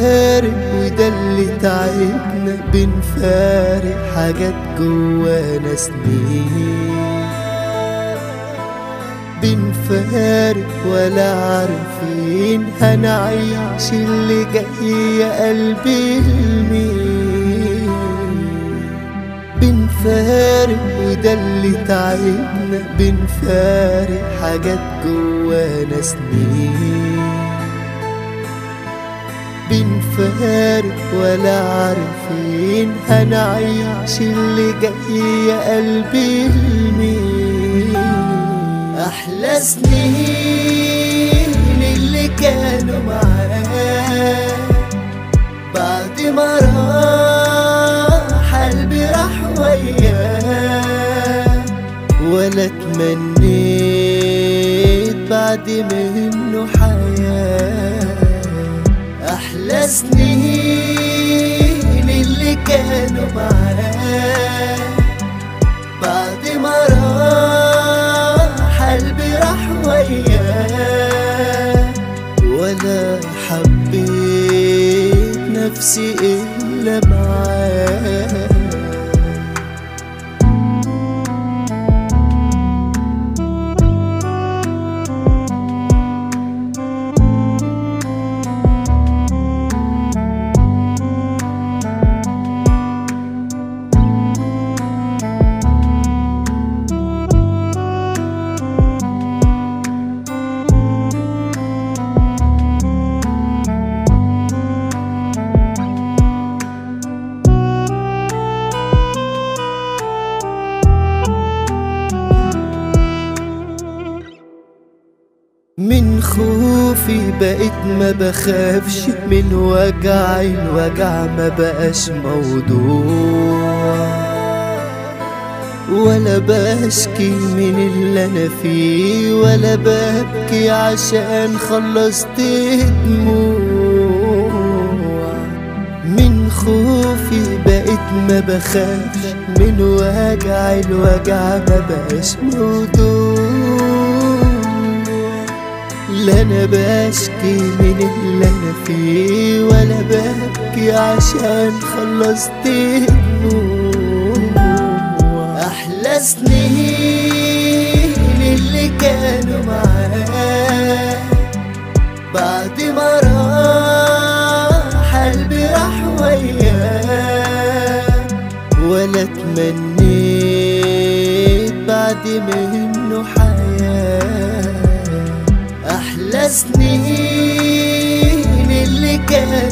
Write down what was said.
بنفارق وده اللي تعبنا بنفارق حاجات جوانا سنين بنفارق ولا عارفين هنعيش اللي جاي يا قلبي لمين بنفارق وده اللي تعبنا بنفارق حاجات جوانا سنين بنفارق ولا عارفين هنعيش اللي جاي يا قلبي لمين احلى سنين اللي كانوا معاه بعد ما راح قلبي راح وياه ولا تمنيت بعد منه حياة أحلى سنين اللي كانوا معاه بعد ما راح قلبي راح وياه ولا حبيت نفسي إلا معاه من خوفي بقيت ما بخافش من وجعي الوجع ما بقاش موضوع ولا بشكي من اللي انا فيه ولا ببكي عشان خلصت دموع من خوفي بقيت ما بخافش من وجع الوجع ما بقاش موضوع لا انا بشكي من اللي انا فيه ولا ببكي عشان خلصت دموع احلى سنين اللي كانوا معاه بعد ما راح قلبي راح وياه ولا تمنيت بعد منه حياه أحلى سنين اللي كانوا